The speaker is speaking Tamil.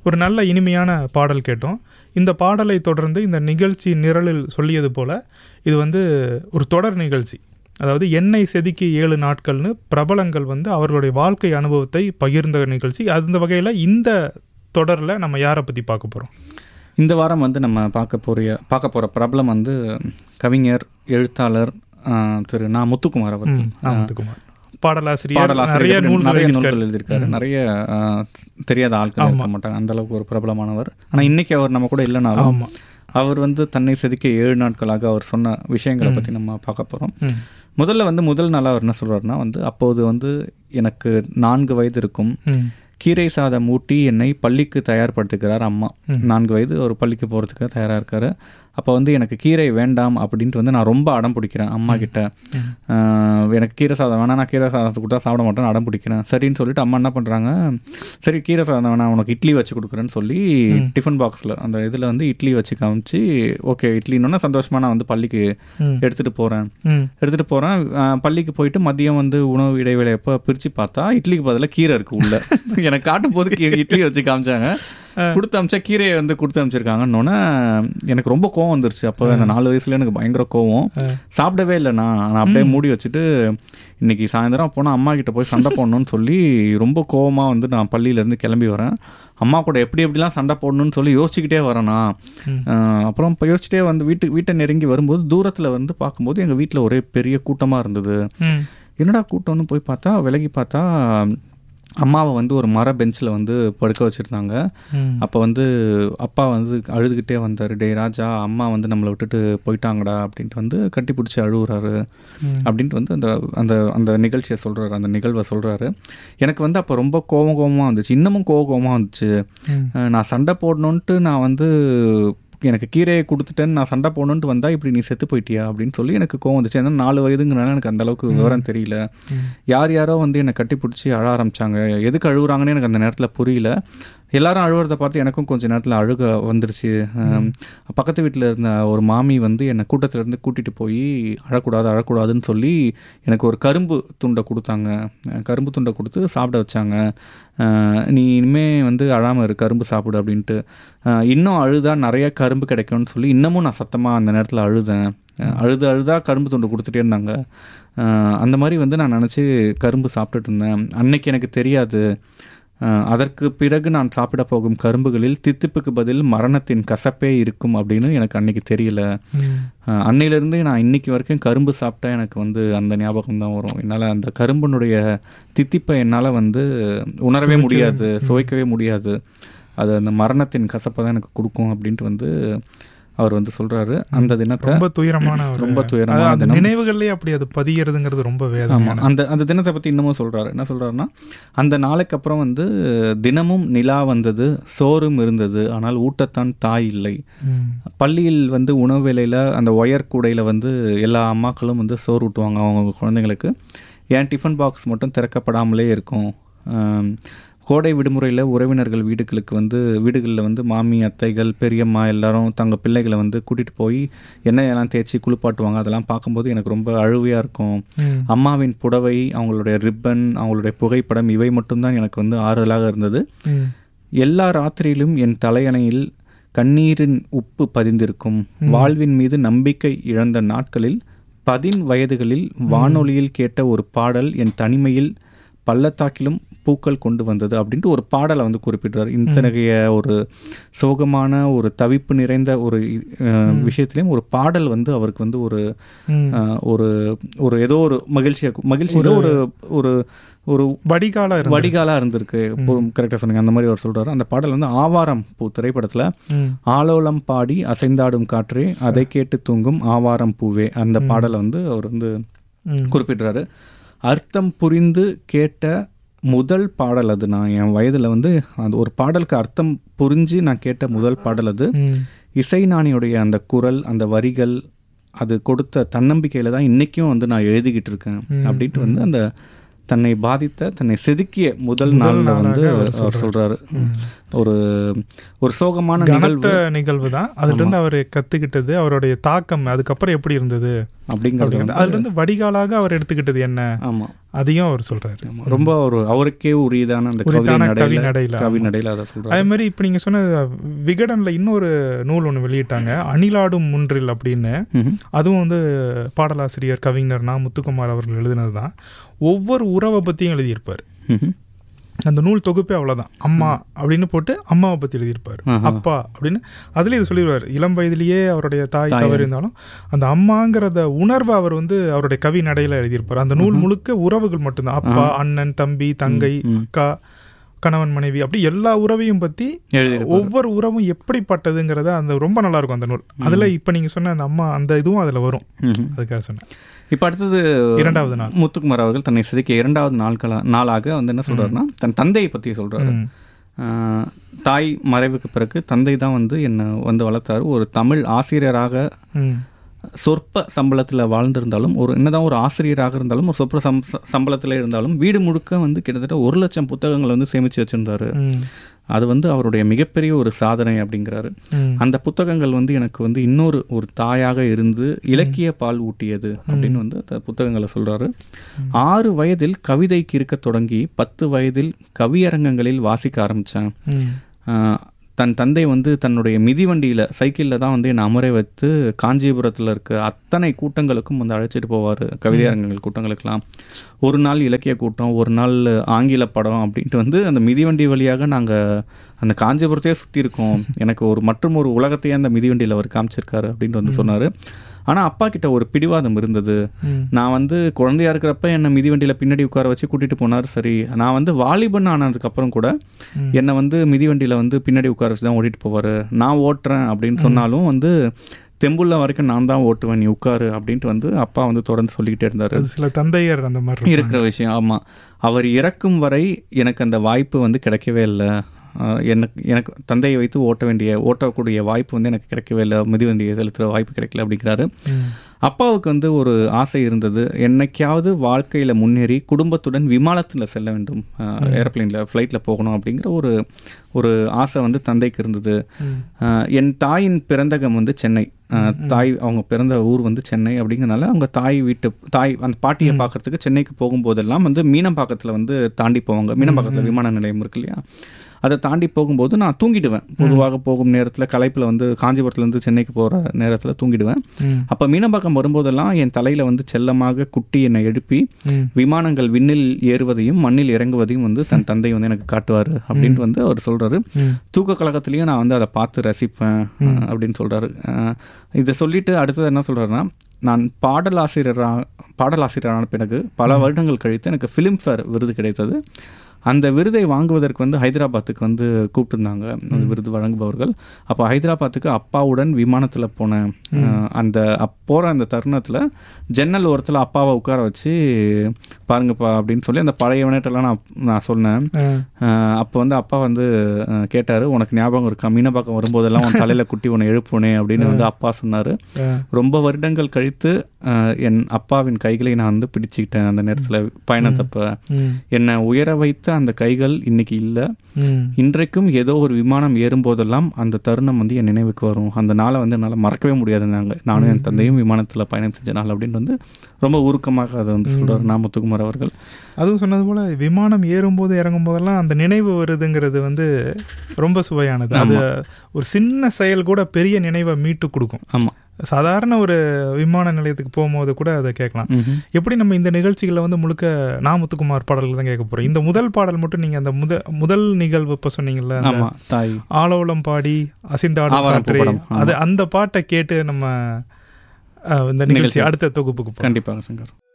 ஒரு நல்ல இனிமையான பாடல் கேட்டோம் இந்த பாடலை தொடர்ந்து இந்த நிகழ்ச்சி நிரலில் சொல்லியது போல இது வந்து ஒரு தொடர் நிகழ்ச்சி அதாவது எண்ணெய் செதுக்கி ஏழு நாட்கள்னு பிரபலங்கள் வந்து அவர்களுடைய வாழ்க்கை அனுபவத்தை பகிர்ந்த நிகழ்ச்சி அந்த வகையில் இந்த தொடரில் நம்ம யாரை பற்றி பார்க்க போகிறோம் இந்த வாரம் வந்து நம்ம பார்க்க போறிய பார்க்க போகிற பிரபலம் வந்து கவிஞர் எழுத்தாளர் ஆஹ், திரு நா முத்துக்குமார் அவர் முத்துக்குமார் பாடலாசிரியர் பாடலாசிரியர் நிறைய நூல்கள் நிறைய எழுதியிருக்காரு. நூல்கள் எழுதியிருக்காரு நிறைய ஆஹ், தெரியாத ஆட்கள் இருக்க மாட்டாங்க அந்த அளவுக்கு ஒரு பிரபலமானவர் ஆனா இன்னைக்கு அவர் நம்ம கூட இல்லைனாலும் ஆமா அவர் வந்து தன்னை செதுக்க ஏழு நாட்களாக அவர் சொன்ன விஷயங்களை பத்தி நம்ம பார்க்க போறோம் ம். முதல்ல வந்து முதல் நாளா அவர் என்ன சொல்றாருன்னா வந்து அப்போது வந்து எனக்கு நான்கு வயது இருக்கும் ம். கீரை சாதம் ஊட்டி என்னை பள்ளிக்கு தயார்படுத்துகிறார் அம்மா நான்கு வயது ஒரு பள்ளிக்கு போகிறதுக்கு தயாராக இருக்காரு அப்போ வந்து எனக்கு கீரை வேண்டாம் அப்படின்ட்டு வந்து நான் ரொம்ப அடம் பிடிக்கிறேன் அம்மா கிட்ட ஆஹ், எனக்கு கீரை சாதம் வேணாம் நான் கீரை சாதத்தை கொடுத்தா சாப்பிட மாட்டேன் அடம் பிடிக்கிறேன் சரின்னு சொல்லிட்டு அம்மா என்ன பண்ணுறாங்க சரி கீரை சாதம் வேணாம் உனக்கு இட்லி வச்சு கொடுக்குறேன்னு சொல்லி டிஃபன் பாக்ஸில் அந்த இதில் வந்து இட்லி வச்சு காமிச்சு ஓகே இட்லின்னு சந்தோஷமா நான் வந்து பள்ளிக்கு ம். எடுத்துகிட்டு போகிறேன் ம். எடுத்துட்டு போறேன் அஹ் பள்ளிக்கு போயிட்டு மதியம் வந்து உணவு இடைவேளை எப்போ பிரிச்சு பார்த்தா இட்லிக்கு பதிலா கீரை இருக்கு உள்ள எனக்கு காட்டும் போது கீ- இட்லி வச்சு காமிச்சாங்க கொடுத்து அமிச்சா கீரையை வந்து கொடுத்து அமிச்சிருக்காங்கன்னொன்னே எனக்கு ரொம்ப கோவம் வந்துருச்சு அப்போ அந்த நாலு வயசுல எனக்கு பயங்கர கோவம் சாப்பிடவே இல்லைண்ணா நான் அப்படியே மூடி வச்சுட்டு இன்னைக்கு சாயந்தரம் போனால் அம்மா கிட்ட போய் சண்டை போடணும்னு சொல்லி ரொம்ப கோவமா வந்து நான் பள்ளியிலேருந்து கிளம்பி வரேன் அம்மா கூட எப்படி எப்படிலாம் சண்டை போடணும்னு சொல்லி யோசிச்சுக்கிட்டே வரேனா அஹ் அப்புறம் இப்போ யோசிச்சுட்டே வந்து வீட்டு வீட்டை நெருங்கி வரும்போது தூரத்தில் வந்து பார்க்கும்போது எங்கள் வீட்டில் ஒரே பெரிய கூட்டமாக இருந்தது ம். என்னடா கூட்டம்னு போய் பார்த்தா விலகி பார்த்தா அம்மாவை வந்து ஒரு மர பெஞ்சில் வந்து படுக்க வச்சுருந்தாங்க ம். அப்போ வந்து அப்பா வந்து அழுதுகிட்டே வந்தார் டேய் ராஜா அம்மா வந்து நம்மளை விட்டுட்டு போயிட்டாங்கடா அப்படின்ட்டு வந்து கட்டி பிடிச்சி அழுகுறாரு அப்படின்ட்டு வந்து அந்த அந்த அந்த நிகழ்ச்சியை சொல்கிறாரு அந்த நிகழ்வை சொல்கிறாரு எனக்கு வந்து அப்போ ரொம்ப கோவம் கோவமாக வந்துச்சு இன்னமும் கோவ கோவமாக வந்துச்சு ம். அஹ் நான் சண்டை போடணுன்ட்டு நான் வந்து எனக்கு கீரையை கொடுத்துட்டேன்னு நான் சண்டை போடணுன்ட்டு வந்தா இப்படி நீ செத்து போயிட்டியா அப்படின்னு சொல்லி எனக்கு கோவம் வந்துச்சு ஏன்னா நாலு வயதுங்கிறனால எனக்கு அந்த அளவுக்கு விவரம் தெரியல யார் யாரோ வந்து என்னை கட்டி பிடிச்சி அழ ஆரம்பிச்சாங்க எதுக்கு அழுகுறாங்கன்னு எனக்கு அந்த நேரத்தில் புரியல எல்லாரும் அழுவுறத பார்த்து எனக்கும் கொஞ்ச நேரத்தில் அழுக வந்துருச்சு அஹ் பக்கத்து வீட்டில் இருந்த ஒரு மாமி வந்து என்னை கூட்டத்துல இருந்து கூட்டிகிட்டு போய் அழக்கூடாது அழக்கூடாதுன்னு சொல்லி எனக்கு ஒரு கரும்பு துண்டை கொடுத்தாங்க அஹ் கரும்பு துண்டை கொடுத்து சாப்பிட வச்சாங்க அஹ் நீ இனிமே வந்து அழாமல் இரு கரும்பு சாப்பிடு அப்படின்ட்டு அஹ் இன்னும் அழுதா நிறைய கரும்பு கிடைக்கும்னு சொல்லி இன்னமும் நான் சத்தமாக அந்த நேரத்தில் அழுதேன் அஹ் அழுது அழுதா கரும்பு துண்டு கொடுத்துட்டே இருந்தாங்க அஹ் அந்த மாதிரி வந்து நான் நினச்சி கரும்பு சாப்பிட்டுட்டு இருந்தேன் அன்னைக்கு எனக்கு தெரியாது அஹ் அதற்கு பிறகு நான் சாப்பிட போகும் கரும்புகளில் தித்திப்புக்கு பதில் மரணத்தின் கசப்பே இருக்கும் அப்படின்னு எனக்கு அன்னைக்கு தெரியல ம். அஹ் அன்னையிலிருந்து நான் இன்னைக்கு வரைக்கும் கரும்பு சாப்பிட்டா எனக்கு வந்து அந்த ஞாபகம் தான் வரும் என்னால் அந்த கரும்பினுடைய தித்திப்பை என்னால் வந்து உணரவே முடியாது சுவைக்கவே முடியாது அது அந்த மரணத்தின் கசப்பை தான் எனக்கு கொடுக்கும் அப்படின்ட்டு வந்து அவர் வந்து சொல்றாரு அந்த தினத்தை ரொம்ப துயரமான ஒரு ரொம்ப துயரமான அதாவது அந்த தினம். நினைவுகள்லயே அப்படி அது பதிகிறதுங்கிறது ரொம்ப ஆமா வேதனை அந்த அந்த தினத்தை பத்தி இன்னமும் சொல்றாரு என்ன சொல்றாருன்னா அந்த நாளைக்கு அப்புறம் வந்து தினமும் நிலா வந்தது சோறும் இருந்தது ஆனால் ஊட்டத்தான் தாய் இல்லை ம். பள்ளியில் வந்து உணவு வேளையில் அந்த ஒயர் கூடையில் வந்து எல்லா அம்மாக்களும் வந்து சோறு ஊட்டுவாங்க அவங்க குழந்தைங்களுக்கு என் டிஃபன் பாக்ஸ் மட்டும் திறக்கப்படாமலே இருக்கும் ஆம், கோடை விடுமுறையில் உறவினர்கள் வீடுகளுக்கு வந்து வீடுகளில் வந்து மாமி அத்தைகள் பெரியம்மா எல்லாரும் தங்க பிள்ளைகளை வந்து கூட்டிகிட்டு போய் எண்ணெயெல்லாம் தேய்ச்சி குளிப்பாட்டுவாங்க அதெல்லாம் பார்க்கும்போது எனக்கு ரொம்ப அழுவையாக இருக்கும் ம். அம்மாவின் புடவை அவங்களுடைய ரிப்பன் அவங்களுடைய புகைப்படம் இவை மட்டும்தான் எனக்கு வந்து ஆறுதலாக இருந்தது ம். எல்லா ராத்திரியிலும் என் தலையணையில் கண்ணீரின் உப்பு பதிந்திருக்கும் வாழ்வின் மீது நம்பிக்கை இழந்த நாட்களில் பதின் வயதுகளில் வானொலியில் கேட்ட ஒரு பாடல் என் தனிமையில் பள்ளத்தாக்கிலும் பூக்கள் கொண்டு வந்தது அப்படின்ட்டு ஒரு பாடலை வந்து குறிப்பிடுறார் இத்தகைய ஒரு சோகமான ஒரு தவிப்பு நிறைந்த ஒரு அஹ், விஷயத்திலையும் ஒரு பாடல் வந்து அவருக்கு வந்து ஒரு ம். அஹ், ஒரு ஒரு ஏதோ ஒரு மகிழ்ச்சியா மகிழ்ச்சியில ஒரு ஒரு ஒரு வடிகாலா இருந்து வடிகாலா இருந்திருக்கு கரெக்டாக சொன்னீங்க அந்த மாதிரி அவர் சொல்றாரு அந்த பாடல் வந்து ஆவாரம் பூ திரைப்படத்துல ம். ஆலோலம் பாடி அசைந்தாடும் காற்றே அதை கேட்டு தூங்கும் ஆவாரம் பூவே அந்த பாடலை வந்து அவர் வந்து ம். குறிப்பிடுறாரு அர்த்தம் புரிந்து கேட்ட முதல் பாடல் அது நான் என் வயதுல வந்து அந்த ஒரு பாடலுக்கு அர்த்தம் புரிஞ்சு நான் கேட்ட முதல் பாடல் அது ம். இசைஞானியுடைய அந்த குரல் அந்த வரிகள் அது கொடுத்த தன்னம்பிக்கையில தான் இன்னைக்கும் வந்து நான் எழுதிக்கிட்டு இருக்கேன் அப்படின்ட்டு வந்து அந்த தன்னை பாதித்த தன்னை செதுக்கிய முதல் நாள்ல வந்து அவர் சொல்றாரு ஒரு ஒரு சோகமான நிகழ்வு கனத்த நிகழ்வு தான் அதுல இருந்து அவர் கத்துக்கிட்டது அவருடைய தாக்கம் அதுக்கப்புறம் எப்படி இருந்தது அப்படிங்கிறது வந்து அதுல இருந்து வடிகாலாக அவர் எடுத்துக்கிட்டது என்ன ஆமா அதையும் அவர் சொல்றாரு ஆமா. ரொம்ப ஒரு அவருக்கே உரியதான அந்த கவி உரித்தான கவி நடையில நடையில கவி ஆமா. நடையில அதை சொல்றாரு அதே மாதிரி இப்போ நீங்கள் சொன்ன விகடனில் இன்னொரு நூல் ஒன்று வெளியிட்டாங்க அணிலாடும் முன்றில் அப்படின்னு ம்ஹும். அதுவும் வந்து பாடலாசிரியர் கவிஞர் நா முத்துக்குமார் அவர்கள் எழுதினது தான் ஒவ்வொரு உறவை பற்றியும் எழுதியிருப்பார் ம்ஹும். அந்த நூல் தொகுப்பே அவ்வளோதான் அம்மா அப்படின்னு போட்டு அம்மாவை பற்றி எழுதியிருப்பார் ஆஹா. அப்பா அப்படின்னு அதுலேயே இது சொல்லிடுவார் இளம் வயதிலேயே அவருடைய தாய் தாய். தவறு இருந்தாலும் அந்த அம்மாங்கிறத உணர்வை அவர் வந்து அவருடைய கவி நடையில எழுதியிருப்பார் அந்த நூல் முழுக்க உறவுகள் மட்டும்தான் அப்பா அண்ணன் தம்பி தங்கை ம். அக்கா கணவன் மனைவி அப்படி எல்லா உறவையும் பற்றி எழுதியிருப்பாரு. ஒவ்வொரு உறவும் எப்படிப்பட்டதுங்கிறத அந்த ரொம்ப நல்லா இருக்கும் அந்த நூல் அதுல இப்ப நீங்க சொன்ன அந்த அம்மா அந்த இதுவும் அதுல வரும் ம்ஹும். அதுக்காக சொன்னேன் இப்ப அடுத்தது இரண்டாவது நாள் முத்துக்குமார் அவர்கள் தன்னை செதுக்கிய இரண்டாவது நாட்களா நாளாக வந்து என்ன சொல்றாருன்னா தன் தந்தையை பத்தி சொல்றாரு ம். ஆஹ், தாய் மறைவுக்கு பிறகு தந்தை தான் வந்து என்னை வந்து வளர்த்தாரு ஒரு தமிழ் ஆசிரியராக ம். சொற்ப சம்பளத்தில் வாழ்ந்திருந்தாலும் ஒரு என்னதான் ஒரு ஆசிரியராக இருந்தாலும் ஒரு சொற்ப சம் சம்பளத்தில் இருந்தாலும் வீடு முழுக்க வந்து கிட்டத்தட்ட ஒரு லட்சம் புத்தகங்கள் வந்து சேமித்து வச்சிருந்தாரு ம். அது வந்து அவருடைய மிகப்பெரிய ஒரு சாதனை அப்படிங்கிறாரு ம். அந்த புத்தகங்கள் வந்து எனக்கு வந்து இன்னொரு ஒரு தாயாக இருந்து இலக்கிய பால் ஊட்டியது அப்படின்னு வந்து அந்த புத்தகங்களை சொல்றாரு ஆறு வயதில் கவிதைக்கு இருக்க தொடங்கி பத்து வயதில் கவியரங்கங்களில் வாசிக்க ஆரம்பித்தேன் ம். தன் தந்தை வந்து தன்னுடைய மிதிவண்டியில் சைக்கிளில் தான் வந்து என்னை அமர வைத்து காஞ்சிபுரத்தில் இருக்க அத்தனை கூட்டங்களுக்கும் வந்து அழைச்சிட்டு போவார் கவிதையரங்கங்கள் கூட்டங்களுக்கெல்லாம் ஒரு நாள் இலக்கிய கூட்டம் ஒரு நாள் ஆங்கில படம் அப்படின்ட்டு வந்து அந்த மிதிவண்டி வழியாக நாங்கள் அந்த காஞ்சிபுரத்தையே சுற்றி இருக்கோம் எனக்கு ஒரு மற்றும் ஒரு உலகத்தையே அந்த மிதிவண்டியில் அவர் காமிச்சிருக்காரு அப்படின்ட்டு வந்து சொன்னார் ஆனால் அப்பா கிட்ட ஒரு பிடிவாதம் இருந்தது ம். நான் வந்து குழந்தையா இருக்கிறப்ப என்னை மிதிவண்டியில் பின்னாடி உட்கார வச்சு கூட்டிட்டு போனார் சரி நான் வந்து வாலிபன் ஆனதுக்கப்புறம் கூட ம். என்னை வந்து மிதிவண்டியில் வந்து பின்னாடி உட்கார வச்சு தான் ஓட்டிட்டு போவார் நான் ஓட்டுறேன் அப்படின்னு சொன்னாலும் வந்து தெம்புள்ள வரைக்கும் நான் தான் ஓட்டுவேன் நீ உட்காரு அப்படின்ட்டு வந்து அப்பா வந்து தொடர்ந்து சொல்லிக்கிட்டே இருந்தார் அது சில தந்தையர் அந்த மாதிரி இருப்பாங்க. இருக்கிற விஷயம் ஆமாம் அவர் இறக்கும் வரை எனக்கு அந்த வாய்ப்பு வந்து கிடைக்கவே இல்லை ஆஹ் எனக்கு எனக்கு தந்தையை வைத்து ஓட்ட வேண்டிய ஓட்டக்கூடிய வாய்ப்பு வந்து எனக்கு கிடைக்கவே இல்லை மிதிவண்டியை செலுத்துகிற வாய்ப்பு கிடைக்கல அப்படிங்கிறாரு ம். அப்பாவுக்கு வந்து ஒரு ஆசை இருந்தது என்னைக்காவது வாழ்க்கையில் முன்னேறி குடும்பத்துடன் விமானத்தில் செல்ல வேண்டும் ஏரோப்ளேனில் ஃப்ளைட்டில் போகணும் அப்படிங்கிற ஒரு ஒரு ஆசை வந்து தந்தைக்கு இருந்தது ம். ஆஹ் என் தாயின் பிறந்தகம் வந்து சென்னை ஆஹ் தாய் அவங்க பிறந்த ஊர் வந்து சென்னை அப்படிங்கிறனால அவங்க தாய் வீட்டு தாய் அந்த பாட்டியை பார்க்கறதுக்கு சென்னைக்கு போகும்போதெல்லாம் வந்து மீனம்பாக்கத்தில் வந்து தாண்டி போவாங்க மீனம்பாக்கத்தில் விமான நிலையம் இருக்கு இல்லையா அதை தாண்டி போகும்போது நான் தூங்கிடுவேன் பொதுவாக போகும் நேரத்தில் கலைப்பில் வந்து காஞ்சிபுரத்துலேருந்து சென்னைக்கு போகிற நேரத்தில் தூங்கிடுவேன் ம். அப்போ மீனம்பாக்கம் வரும்போதெல்லாம் என் தலையில் வந்து செல்லமாக குட்டி என்னை எழுப்பி ம். விமானங்கள் விண்ணில் ஏறுவதையும் மண்ணில் இறங்குவதையும் வந்து தன் தந்தை வந்து எனக்கு காட்டுவார் அப்படின்ட்டு வந்து அவர் சொல்கிறாரு ம். தூக்க கழகத்துலேயும் நான் வந்து அதை பார்த்து ரசிப்பேன் அஹ், அப்படின்னு சொல்கிறாரு இதை சொல்லிட்டு அடுத்தது என்ன சொல்கிறாருன்னா நான் பாடலாசிரியராக பாடலாசிரியரான பிறகு பல வருடங்கள் கழித்து எனக்கு ஃபிலிம்ஃபேர் விருது கிடைத்தது அந்த விருதை வாங்குவதற்கு வந்து ஹைதராபாத்துக்கு வந்து கூப்பிட்டுருந்தாங்க அந்த விருது வழங்குபவர்கள் அப்போ ஹைதராபாத்துக்கு அப்பாவுடன் விமானத்தில் போனேன் அஹ், அந்த அப் போகிற அந்த தருணத்தில் ஜன்னல் ஓரத்தில் அப்பாவை உட்கார வச்சு பாருங்கப்பா அப்படின்னு சொல்லி அந்த பழைய வினைட்டெல்லாம் நான் நான் சொன்னேன் ஆ. அப்போ வந்து அப்பா வந்து கேட்டார் உனக்கு ஞாபகம் இருக்கா மீனப்பாக்கம் வரும்போதெல்லாம் உன் தலையில் குட்டி உன்னை எழுப்புனே அப்படின்னு வந்து அப்பா சொன்னார் ஆ. ரொம்ப வருடங்கள் கழித்து அஹ், என் அப்பாவின் கைகளை நான் வந்து பிடிச்சிக்கிட்டேன் அந்த நேரத்தில் பயணத்தப்ப ம். என்னை உயர வைத்த அந்த கைகள் இன்னைக்கு இல்லை ம். இன்றைக்கும் ஏதோ ஒரு விமானம் ஏறும்போதெல்லாம் அந்த தருணம் வந்து என் நினைவுக்கு வரும் அந்த நாளை வந்து என்னால் மறக்கவே முடியாது நாங்கள் நானும் என் தந்தையும் விமானத்தில் பயணம் செஞ்ச நாள் அப்படின்னு வந்து ரொம்ப உருக்கமாக அதை வந்து சொல்கிறார் நாமத்துக்குமார் அவர்கள் அதுவும் சொன்னது போல விமானம் ஏறும்போது இறங்கும் போதெல்லாம் அந்த நினைவு வருதுங்கிறது வந்து ரொம்ப சுவையானது அது ஒரு சின்ன செயல் கூட பெரிய நினைவை மீட்டு கொடுக்கும் ஆமாம் சாதாரண ஒரு விமான நிலையத்துக்கு போகும்போது கூட அதை கேட்கலாம் ம்ஹும். எப்படி நம்ம இந்த நிகழ்ச்சிகளில் வந்து முழுக்க நாமுத்துக்குமார் பாடல்கள் தான் கேட்க போறோம் இந்த முதல் பாடல் மட்டும் நீங்க அந்த முத முதல் நிகழ்வு இப்போ சொன்னீங்கல்ல அந்த ஆமா தாய் ஆலோலம் பாடி அசிந்தாடும் ஆவாரம் காற்றே பூப்படம். ஆமா. அது அந்த பாட்டை கேட்டு நம்ம அஹ், இந்த நிகழ்ச்சி அடுத்த தொகுப்புக்கு போகலாம். கண்டிப்பாக சங்கர்